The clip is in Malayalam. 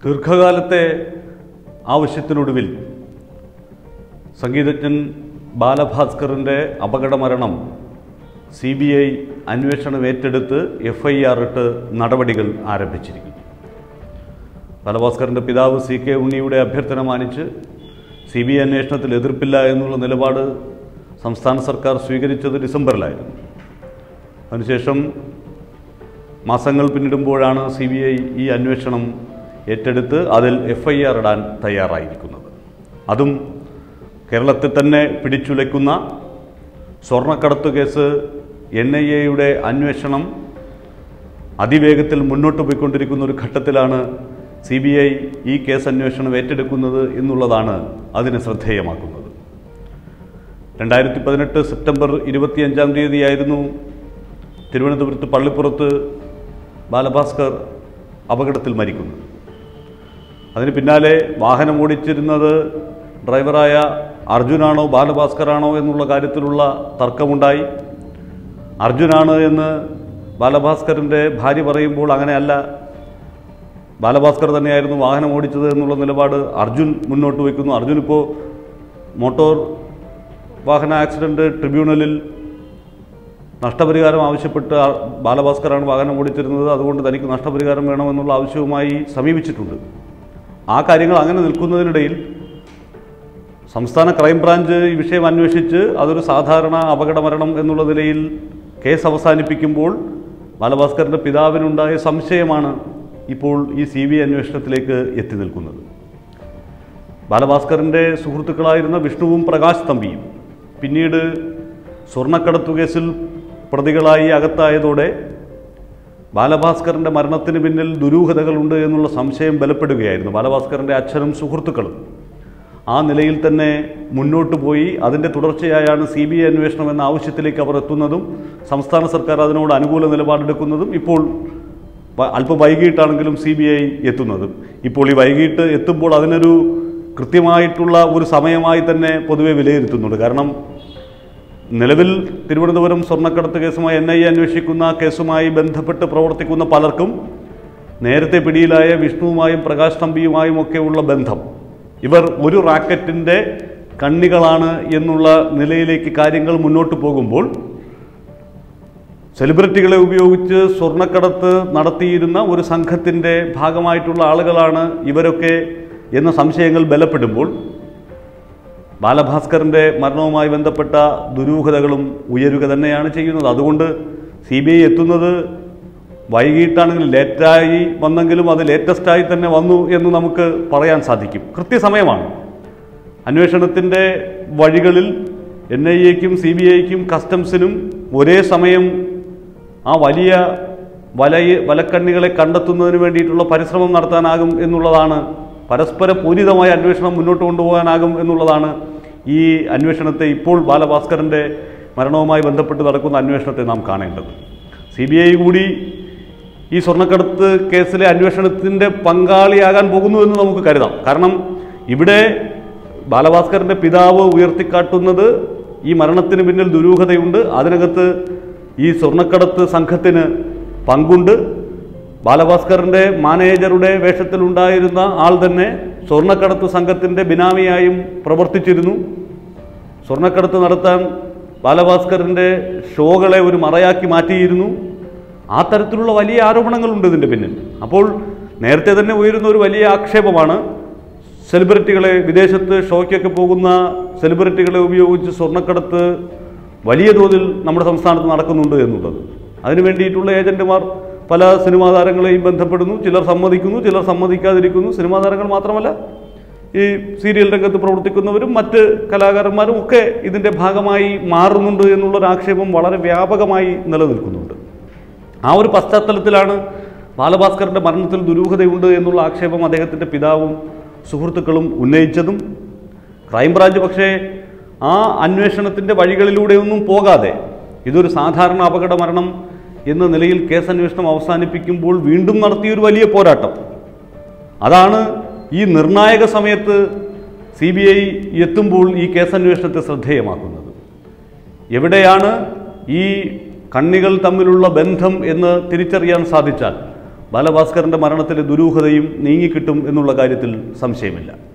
ദീർഘകാലത്തെ ആവശ്യത്തിനൊടുവിൽ സംഗീതജ്ഞൻ ബാലഭാസ്കറിൻ്റെ അപകടമരണം സി ബി ഐ അന്വേഷണം ഏറ്റെടുത്ത് എഫ് ഐ ആർ ഇട്ട് നടപടികൾ ആരംഭിച്ചിരിക്കുന്നു ബാലഭാസ്കറിൻ്റെ പിതാവ് സി കെ ഉണ്ണിയുടെ അഭ്യർത്ഥന മാനിച്ച് സി ബി ഐ അന്വേഷണത്തിൽ എതിർപ്പില്ല എന്നുള്ള നിലപാട് സംസ്ഥാന സർക്കാർ സ്വീകരിച്ചത് ഡിസംബറിലായിരുന്നു അതിനുശേഷം മാസങ്ങൾ പിന്നിടുമ്പോഴാണ് സി ബി ഐ ഈ അന്വേഷണം ഏറ്റെടുത്ത് അതിൽ എഫ് ഐ ആർ ഇടാൻ തയ്യാറായിരിക്കുന്നത് അതും കേരളത്തിൽ തന്നെ പിടിച്ചുലയ്ക്കുന്ന സ്വർണ്ണക്കടത്ത് കേസ് എൻ ഐ എയുടെ അന്വേഷണം അതിവേഗത്തിൽ മുന്നോട്ട് പോയിക്കൊണ്ടിരിക്കുന്ന ഒരു ഘട്ടത്തിലാണ് സി ബി ഐ ഈ കേസ് അന്വേഷണം ഏറ്റെടുക്കുന്നത് എന്നുള്ളതാണ് അതിനെ ശ്രദ്ധേയമാക്കുന്നത് രണ്ടായിരത്തി പതിനെട്ട് സെപ്റ്റംബർ ഇരുപത്തിയഞ്ചാം തീയതിയായിരുന്നു തിരുവനന്തപുരത്ത് പള്ളിപ്പുറത്ത് ബാലഭാസ്കർ അപകടത്തിൽ മരിക്കുന്നത് അതിന് പിന്നാലെ വാഹനം ഓടിച്ചിരുന്നത് ഡ്രൈവറായ അർജുനാണോ ബാലഭാസ്കറാണോ എന്നുള്ള കാര്യത്തിലുള്ള തർക്കമുണ്ടായി അർജുനാണ് എന്ന് ബാലഭാസ്കറിൻ്റെ ഭാര്യ പറയുമ്പോൾ അങ്ങനെയല്ല ബാലഭാസ്കർ തന്നെയായിരുന്നു വാഹനം ഓടിച്ചത് എന്നുള്ള നിലപാട് അർജുൻ മുന്നോട്ട് വയ്ക്കുന്നു അർജുൻ ഇപ്പോൾ മോട്ടോർ വാഹന ആക്സിഡൻറ്റ് ട്രിബ്യൂണലിൽ നഷ്ടപരിഹാരം ആവശ്യപ്പെട്ട് ആ- ബാലഭാസ്കറാണ് വാഹനം ഓടിച്ചിരുന്നത് അതുകൊണ്ട് തനിക്ക് നഷ്ടപരിഹാരം വേണമെന്നുള്ള ആവശ്യവുമായി സമീപിച്ചിട്ടുണ്ട് ആ കാര്യങ്ങൾ അങ്ങനെ നിൽക്കുന്നതിനിടയിൽ സംസ്ഥാന ക്രൈംബ്രാഞ്ച് ഈ വിഷയം അന്വേഷിച്ച് അതൊരു സാധാരണ അപകടമരണം എന്നുള്ള നിലയിൽ കേസ് അവസാനിപ്പിക്കുമ്പോൾ ബാലഭാസ്കറിൻ്റെ പിതാവിനുണ്ടായ സംശയമാണ് ഇപ്പോൾ ഈ സി ബി ഐ അന്വേഷണത്തിലേക്ക് എത്തി നിൽക്കുന്നത് ബാലഭാസ്കറിൻ്റെ സുഹൃത്തുക്കളായിരുന്ന വിഷ്ണുവും പ്രകാശ് തമ്പിയും പിന്നീട് സ്വർണ്ണക്കടത്തു കേസിൽ പ്രതികളായി അകത്തായതോടെ ബാലഭാസ്കറിൻ്റെ മരണത്തിന് പിന്നിൽ ദുരൂഹതകളുണ്ട് എന്നുള്ള സംശയം ബലപ്പെടുകയായിരുന്നു ബാലഭാസ്കറിൻ്റെ അച്ഛനും സുഹൃത്തുക്കളും ആ നിലയിൽ തന്നെ മുന്നോട്ട് പോയി അതിൻ്റെ തുടർച്ചയായാണ് സി ബി ഐ അന്വേഷണം എന്ന ആവശ്യത്തിലേക്ക് അവർ എത്തുന്നതും സംസ്ഥാന സർക്കാർ അതിനോട് അനുകൂല നിലപാടെടുക്കുന്നതും ഇപ്പോൾ വ- അല്പം വൈകിട്ടാണെങ്കിലും സി ബി ഐ എത്തുന്നതും ഇപ്പോൾ ഈ വൈകിട്ട് എത്തുമ്പോൾ അതിനൊരു കൃത്യമായിട്ടുള്ള ഒരു സമയമായി തന്നെ പൊതുവെ വിലയിരുത്തുന്നുണ്ട് കാരണം നിലവിൽ തിരുവനന്തപുരം സ്വർണ്ണക്കടത്ത് കേസുമായി എൻ ഐ എ അന്വേഷിക്കുന്ന കേസുമായി ബന്ധപ്പെട്ട് പ്രവർത്തിക്കുന്ന പലർക്കും നേരത്തെ പിടിയിലായ വിഷ്ണുവുമായും പ്രകാശ് തമ്പിയുമായും ഒക്കെയുള്ള ബന്ധം ഇവർ ഒരു റാക്കറ്റിൻ്റെ കണ്ണികളാണ് എന്നുള്ള നിലയിലേക്ക് കാര്യങ്ങൾ മുന്നോട്ട് പോകുമ്പോൾ സെലിബ്രിറ്റികളെ ഉപയോഗിച്ച് സ്വർണ്ണക്കടത്ത് നടത്തിയിരുന്ന ഒരു സംഘത്തിൻ്റെ ഭാഗമായിട്ടുള്ള ആളുകളാണ് ഇവരൊക്കെ എന്ന സംശയങ്ങൾ ബലപ്പെടുമ്പോൾ ബാലഭാസ്കറിൻ്റെ മരണവുമായി ബന്ധപ്പെട്ട ദുരൂഹതകളും ഉയരുക തന്നെയാണ് ചെയ്യുന്നത് അതുകൊണ്ട് സി ബി ഐ എത്തുന്നത് വൈകിട്ടാണെങ്കിൽ ലേറ്റായി വന്നെങ്കിലും അത് ലേറ്റസ്റ്റായി തന്നെ വന്നു എന്ന് നമുക്ക് പറയാൻ സാധിക്കും കൃത്യസമയമാണ് അന്വേഷണത്തിൻ്റെ വഴികളിൽ എൻ ഐ എക്കും സി ബി ഐക്കും കസ്റ്റംസിനും ഒരേ സമയം ആ വലിയ വലയ വലക്കണ്ണികളെ കണ്ടെത്തുന്നതിന് വേണ്ടിയിട്ടുള്ള പരിശ്രമം നടത്താനാകും എന്നുള്ളതാണ് പരസ്പര പൂരിതമായ അന്വേഷണം മുന്നോട്ട് കൊണ്ടുപോകാനാകും എന്നുള്ളതാണ് ഈ അന്വേഷണത്തെ ഇപ്പോൾ ബാലഭാസ്കറിൻ്റെ മരണവുമായി ബന്ധപ്പെട്ട് നടക്കുന്ന അന്വേഷണത്തെ നാം കാണേണ്ടത് സി ബി ഐ കൂടി ഈ സ്വർണ്ണക്കടത്ത് കേസിലെ അന്വേഷണത്തിൻ്റെ പങ്കാളിയാകാൻ പോകുന്നു എന്ന് നമുക്ക് കരുതാം കാരണം ഇവിടെ ബാലഭാസ്കറിൻ്റെ പിതാവ് ഉയർത്തിക്കാട്ടുന്നത് ഈ മരണത്തിന് പിന്നിൽ ദുരൂഹതയുണ്ട് അതിനകത്ത് ഈ സ്വർണ്ണക്കടത്ത് സംഘത്തിന് പങ്കുണ്ട് ബാലഭാസ്കറിൻ്റെ മാനേജറുടെ വേഷത്തിലുണ്ടായിരുന്ന ആൾ തന്നെ സ്വർണ്ണക്കടത്ത് സംഘത്തിൻ്റെ ബിനാമിയായും പ്രവർത്തിച്ചിരുന്നു സ്വർണ്ണക്കടത്ത് നടത്താൻ ബാലഭാസ്കറിൻ്റെ ഷോകളെ ഒരു മറയാക്കി മാറ്റിയിരുന്നു ആ തരത്തിലുള്ള വലിയ ആരോപണങ്ങളുണ്ട് ഇതിൻ്റെ പിന്നിൽ അപ്പോൾ നേരത്തെ തന്നെ ഉയരുന്ന ഒരു വലിയ ആക്ഷേപമാണ് സെലിബ്രിറ്റികളെ വിദേശത്ത് ഷോയ്ക്കൊക്കെ പോകുന്ന സെലിബ്രിറ്റികളെ ഉപയോഗിച്ച് സ്വർണ്ണക്കടത്ത് വലിയ തോതിൽ നമ്മുടെ സംസ്ഥാനത്ത് നടക്കുന്നുണ്ട് എന്നുള്ളത് അതിനു വേണ്ടിയിട്ടുള്ള ഏജന്റുമാർ പല സിനിമാ താരങ്ങളെയും ബന്ധപ്പെടുന്നു ചിലർ സമ്മതിക്കുന്നു ചിലർ സമ്മതിക്കാതിരിക്കുന്നു സിനിമാ താരങ്ങൾ മാത്രമല്ല ഈ സീരിയൽ രംഗത്ത് പ്രവർത്തിക്കുന്നവരും മറ്റ് കലാകാരന്മാരും ഒക്കെ ഇതിൻ്റെ ഭാഗമായി മാറുന്നുണ്ട് എന്നുള്ളൊരു ആക്ഷേപം വളരെ വ്യാപകമായി നിലനിൽക്കുന്നുണ്ട് ആ ഒരു പശ്ചാത്തലത്തിലാണ് ബാലഭാസ്കറിൻ്റെ മരണത്തിൽ ദുരൂഹതയുണ്ട് എന്നുള്ള ആക്ഷേപം അദ്ദേഹത്തിൻ്റെ പിതാവും സുഹൃത്തുക്കളും ഉന്നയിച്ചതും ക്രൈംബ്രാഞ്ച് പക്ഷേ ആ അന്വേഷണത്തിൻ്റെ വഴികളിലൂടെയൊന്നും പോകാതെ ഇതൊരു സാധാരണ അപകട മരണം എന്ന നിലയിൽ കേസ് അന്വേഷണം അവസാനിപ്പിക്കുമ്പോൾ വീണ്ടും നടത്തിയൊരു വലിയ പോരാട്ടം അതാണ് ഈ നിർണായക സമയത്ത് സി ബി ഐ എത്തുമ്പോൾ ഈ കേസന്വേഷണത്തെ ശ്രദ്ധേയമാക്കുന്നത് എവിടെയാണ് ഈ കണ്ണികൾ തമ്മിലുള്ള ബന്ധം എന്ന് തിരിച്ചറിയാൻ സാധിച്ചാൽ ബാലഭാസ്കറിൻ്റെ മരണത്തിലെ ദുരൂഹതയും നീങ്ങിക്കിട്ടും എന്നുള്ള കാര്യത്തിൽ സംശയമില്ല